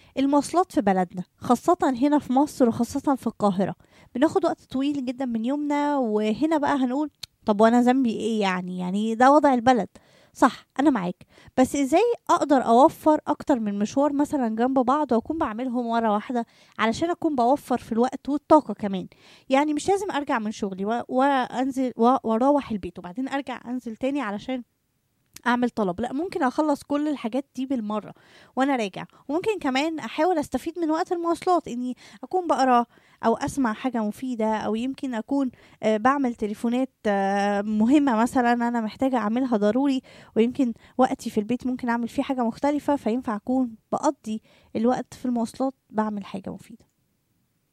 المواصلات في بلدنا خاصة هنا في مصر وخاصة في القاهرة بناخد وقت طويل جدا من يومنا وهنا بقى هنقول طب وانا ذنبي ايه يعني يعني ده وضع البلد صح انا معاك بس ازاي اقدر اوفر اكتر من مشوار مثلا جنب بعض واكون بعملهم مره واحده علشان اكون بوفر في الوقت والطاقه كمان يعني مش لازم ارجع من شغلي و- وانزل و- واروح البيت وبعدين ارجع انزل تاني علشان اعمل طلب لا ممكن اخلص كل الحاجات دي بالمره وانا راجع وممكن كمان احاول استفيد من وقت المواصلات اني اكون بقرا او اسمع حاجه مفيده او يمكن اكون آه، بعمل تليفونات آه، مهمه مثلا انا محتاجه اعملها ضروري ويمكن وقتي في البيت ممكن اعمل فيه حاجه مختلفه فينفع اكون بقضي الوقت في المواصلات بعمل حاجه مفيده